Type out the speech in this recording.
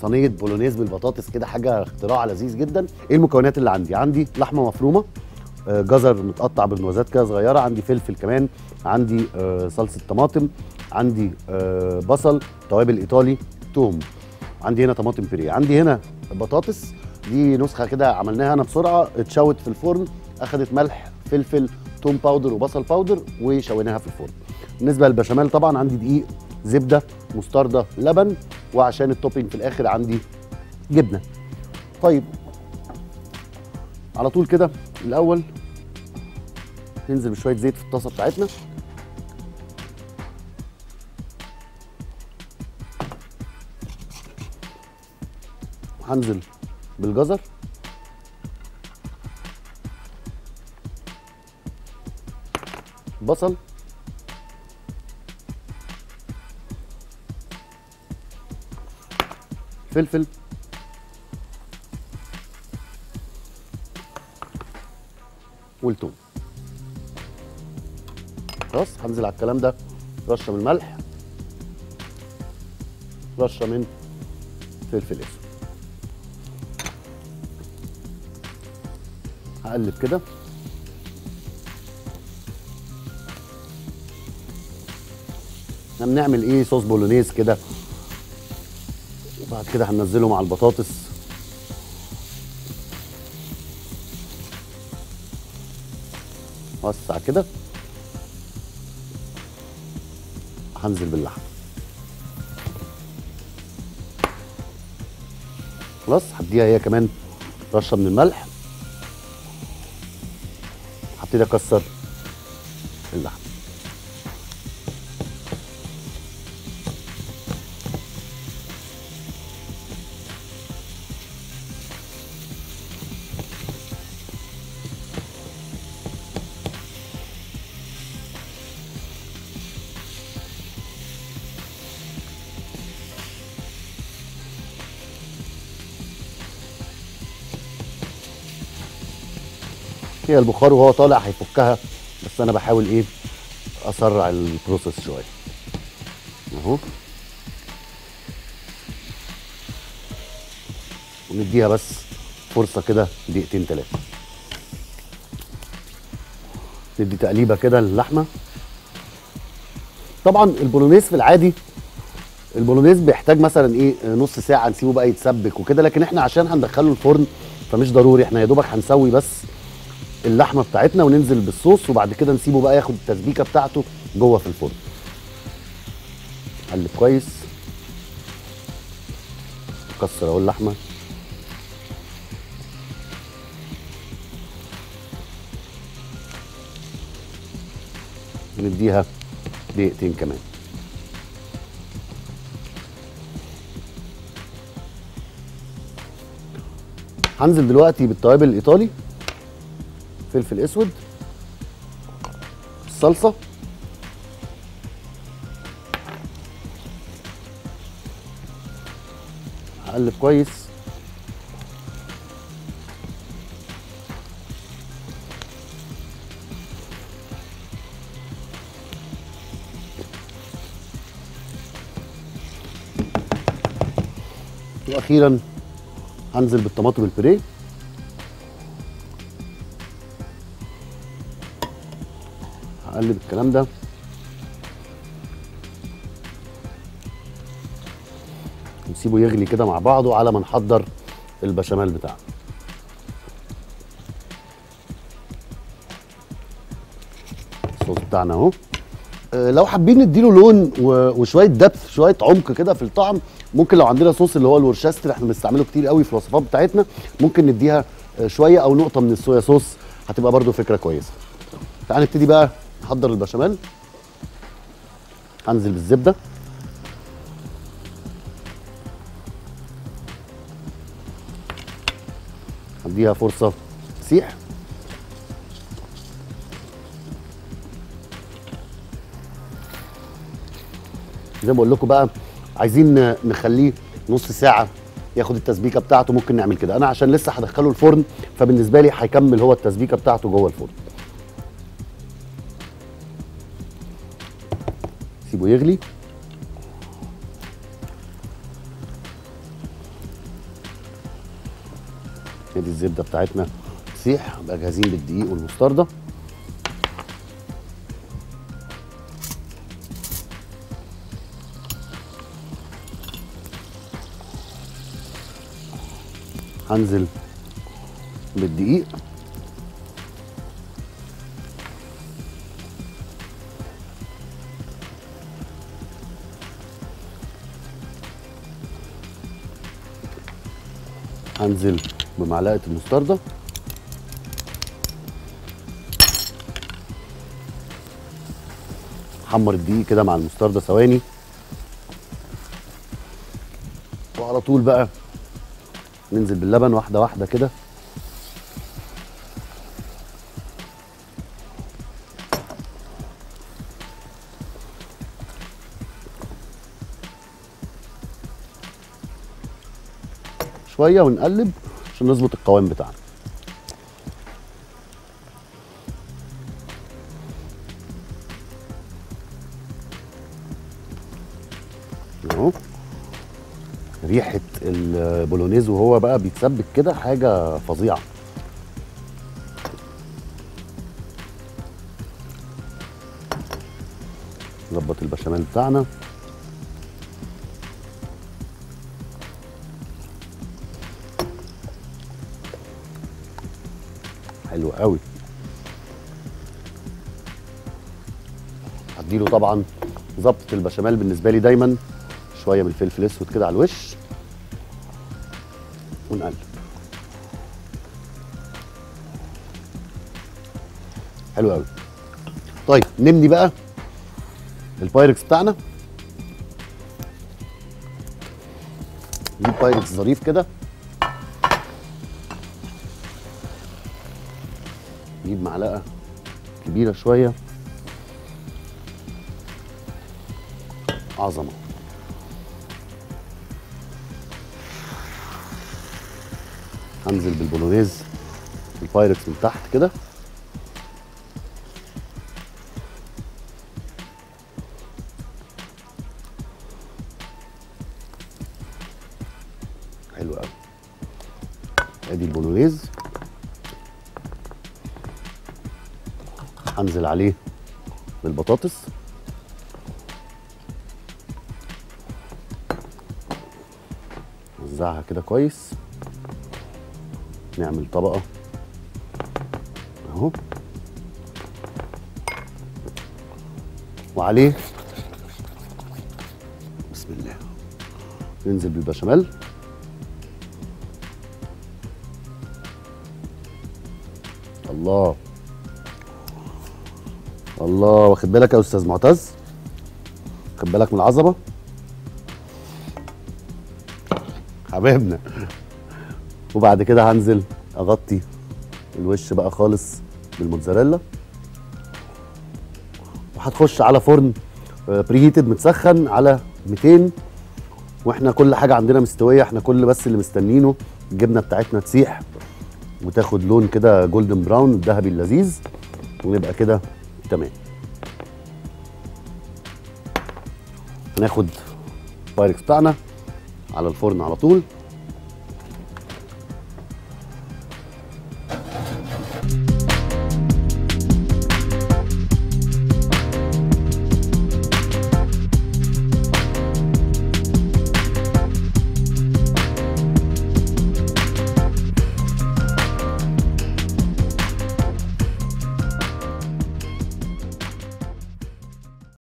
صينيه بولونيز بالبطاطس كده حاجه اختراع لذيذ جدا ايه المكونات اللي عندي عندي لحمه مفرومه آه، جزر متقطع بالموازات كده صغيره عندي فلفل كمان عندي آه، صلصه طماطم عندي آه، بصل توابل ايطالي توم عندي هنا طماطم بيريه عندي هنا بطاطس دي نسخه كده عملناها انا بسرعه اتشوت في الفرن اخدت ملح فلفل توم باودر وبصل باودر وشويناها في الفرن بالنسبه للبشاميل طبعا عندي دقيق زبده مستردة لبن وعشان التوبينج في الاخر عندي جبنه طيب على طول كده الاول ننزل بشويه زيت في الطاسه بتاعتنا هنزل بالجزر بصل فلفل والثوم خلاص هنزل على الكلام ده رشه من الملح رشه من فلفل اسود هقلب كده احنا بنعمل ايه صوص بولونيز كده وبعد كده هننزله مع البطاطس وسع كده هنزل باللحم خلاص هديها هي كمان رشه من الملح هبتدي اكسر اللحم هي البخار وهو طالع هيفكها بس انا بحاول ايه اسرع البروسيس شويه اهو ونديها بس فرصه كده دقيقتين ثلاثه ندي تقليبه كده للحمه طبعا البولونيز في العادي البولونيز بيحتاج مثلا ايه نص ساعه نسيبه بقى يتسبك وكده لكن احنا عشان هندخله الفرن فمش ضروري احنا يا دوبك هنسوي بس اللحمه بتاعتنا وننزل بالصوص وبعد كده نسيبه بقى ياخد التسبيكه بتاعته جوه في الفرن قلب كويس كسر اهو اللحمه نديها دقيقتين كمان هنزل دلوقتي بالتوابل الايطالي فلفل اسود الصلصه هقلب كويس واخيرا هنزل بالطماطم البوريه هقلب الكلام ده نسيبه يغلي كده مع بعضه على ما نحضر البشاميل بتاعنا الصوص بتاعنا اهو آه، لو حابين نديله لون و- وشويه دبث شويه عمق كده في الطعم ممكن لو عندنا صوص اللي هو الورشستر احنا بنستعمله كتير قوي في الوصفات بتاعتنا ممكن نديها آه، شويه او نقطه من الصويا صوص هتبقى برده فكره كويسه تعال نبتدي بقى نحضر البشاميل هنزل بالزبده هديها فرصه تسيح زي ما بقول لكم بقى عايزين نخليه نص ساعه ياخد التسبيكه بتاعته ممكن نعمل كده انا عشان لسه هدخله الفرن فبالنسبه لي هيكمل هو التسبيكه بتاعته جوه الفرن سيبه يغلي ادي الزبده بتاعتنا تسيح نبقى جاهزين بالدقيق والمستردة هنزل بالدقيق هنزل بمعلقه المستردة حمر الدقيق كده مع المستردة ثواني وعلى طول بقى ننزل باللبن واحده واحده كده شويه ونقلب عشان نظبط القوام بتاعنا اهو ريحه البولونيز وهو بقى بيتسبك كده حاجه فظيعه نظبط البشاميل بتاعنا حلو قوي هديله طبعا ظبط البشاميل بالنسبه لي دايما شويه من الفلفل الاسود كده على الوش ونقلب حلو قوي طيب نمني بقى البايركس بتاعنا نجيب بايركس ظريف كده نجيب معلقه كبيره شويه عظمه هنزل بالبولونيز البايركس من تحت كده حلو قوي ادي البولونيز هنزل عليه بالبطاطس نوزعها كده كويس نعمل طبقة اهو وعليه بسم الله ننزل بالبشاميل الله الله واخد بالك يا استاذ معتز واخد بالك من العظمه حبايبنا وبعد كده هنزل اغطي الوش بقى خالص بالموتزاريلا وهتخش على فرن بريهيتد متسخن على 200 واحنا كل حاجه عندنا مستويه احنا كل بس اللي مستنينه الجبنه بتاعتنا تسيح وتاخد لون كده جولدن براون الذهبي اللذيذ ونبقى كده تمام هناخد البايركس بتاعنا على الفرن على طول